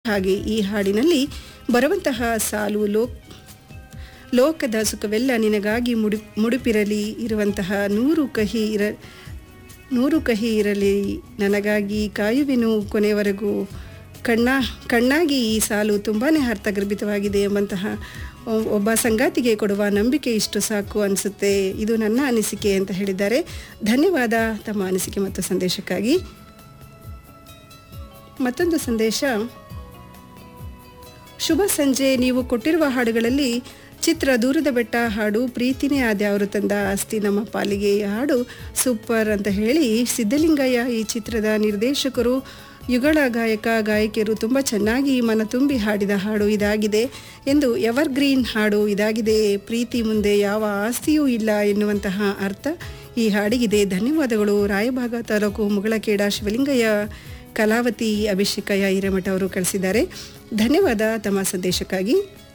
ಹಾಗೆ ಈ ಹಾಡಿನಲ್ಲಿ ಬರುವಂತಹ ಸಾಲು ಲೋಕ್ ಲೋಕದ ಸುಖವೆಲ್ಲ ನಿನಗಾಗಿ ಮುಡಿ ಮುಡುಪಿರಲಿ ಇರುವಂತಹ ನೂರು ಕಹಿ ಇರ ನೂರು ಕಹಿ ಇರಲಿ ನನಗಾಗಿ ಕಾಯುವೆನು ಕೊನೆಯವರೆಗೂ ಕಣ್ಣ ಕಣ್ಣಾಗಿ ಈ ಸಾಲು ತುಂಬಾ ಅರ್ಥಗರ್ಭಿತವಾಗಿದೆ ಎಂಬಂತಹ ಒ- ಒಬ್ಬ ಸಂಗಾತಿಗೆ ಕೊಡುವ ನಂಬಿಕೆ ಇಷ್ಟು ಸಾಕು ಅನಿಸುತ್ತೆ ಇದು ನನ್ನ ಅನಿಸಿಕೆ ಅಂತ ಹೇಳಿದ್ದಾರೆ ಧನ್ಯವಾದ ತಮ್ಮ ಅನಿಸಿಕೆ ಮತ್ತು ಸಂದೇಶಕ್ಕಾಗಿ ಮತ್ತೊಂದು ಸಂದೇಶ ಶುಭ ಸಂಜೆ ನೀವು ಕೊಟ್ಟಿರುವ ಹಾಡುಗಳಲ್ಲಿ ಚಿತ್ರ ದೂರದ ಬೆಟ್ಟ ಹಾಡು ಪ್ರೀತಿನೇ ಆದ್ಯಾವರು ತಂದ ಆಸ್ತಿ ನಮ್ಮ ಪಾಲಿಗೆ ಈ ಹಾಡು ಸೂಪರ್ ಅಂತ ಹೇಳಿ ಸಿದ್ಧಲಿಂಗಯ್ಯ ಈ ಚಿತ್ರದ ನಿರ್ದೇಶಕರು ಯುಗಳ ಗಾಯಕ ಗಾಯಕಿಯರು ತುಂಬ ಚೆನ್ನಾಗಿ ಮನ ತುಂಬಿ ಹಾಡಿದ ಹಾಡು ಇದಾಗಿದೆ ಎಂದು ಎವರ್ ಗ್ರೀನ್ ಹಾಡು ಇದಾಗಿದೆ ಪ್ರೀತಿ ಮುಂದೆ ಯಾವ ಆಸ್ತಿಯೂ ಇಲ್ಲ ಎನ್ನುವಂತಹ ಅರ್ಥ ಈ ಹಾಡಿಗಿದೆ ಧನ್ಯವಾದಗಳು ರಾಯಭಾಗ ತಾಲೂಕು ಮುಗಳಖೇಡ ಶಿವಲಿಂಗಯ್ಯ ಕಲಾವತಿ ಅಭಿಷೇಕಯ್ಯ ಹಿರೇಮಠ ಅವರು ಕಳಿಸಿದ್ದಾರೆ ಧನ್ಯವಾದ ತಮ್ಮ ಸಂದೇಶಕ್ಕಾಗಿ